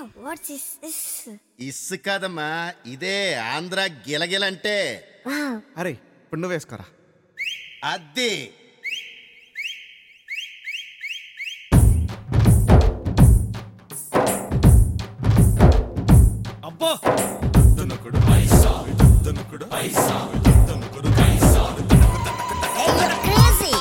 What's this this ఇస్సు కాదమ్మా ఇదే Andhra గిలగిలంటే wow అరే ఇప్పుడు నువ్వు వేసుకోరా అద్ది అబ్బో Hey, you're crazy.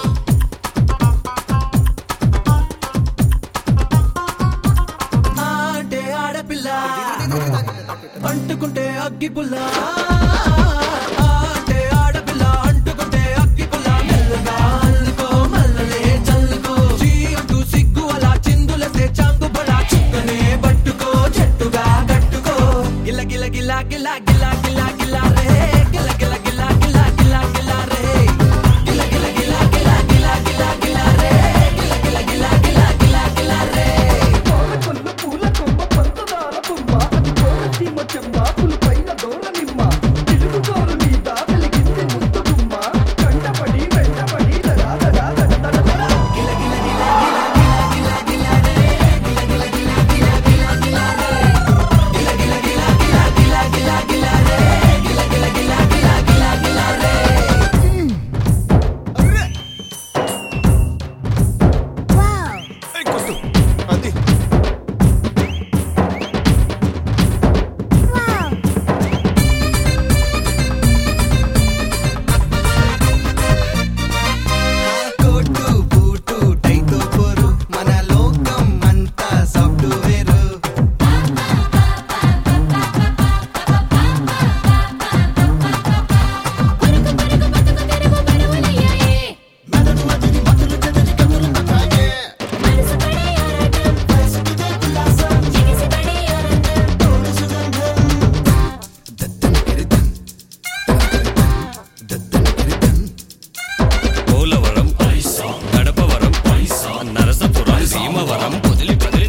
అంటే ఆడపిల్ల అంటుకుంటే అగ్గి పుల్ల అంటే ఆడపిల్ల అంటుకుంటే అగ్గి పుల్ల మెల్లగా అల్లుకో మల్లలే చల్లుకో చీ అంటూ సిగ్గు అలా చిందులసే చాంగు బడా చుక్కనే పట్టుకో చెట్టుగా కట్టుకో గిల గిల గిల గిల గిల గిల గిల రే గిల గిల గిల గిల గిల గిల రే గిల గిల గిల గిల గిల గిల గిల రే గిల గిల గిల గిల గిల గిల రే కొల్ల పూల కొమ్మ పంచదార కొమ్మ అది కోరసీమ చెమ్మ పులిపైన దోర నిమ్మ తిరుగుతోరు మీద వెలిగింది ముద్దు గుమ్మ కంటపడి వెంటపడి దడా దడా దడ దడ దడ వావ్ అది వావ్ కోటు బూటు టైతో పోరు మన లోకం అంతా సాఫ్ట్వేర్ మనసు పడే ఆరాటం ఎగిసి పడే ఆనందం పోలవరం గడపవరం నరసపురం భీమవరం వదిలి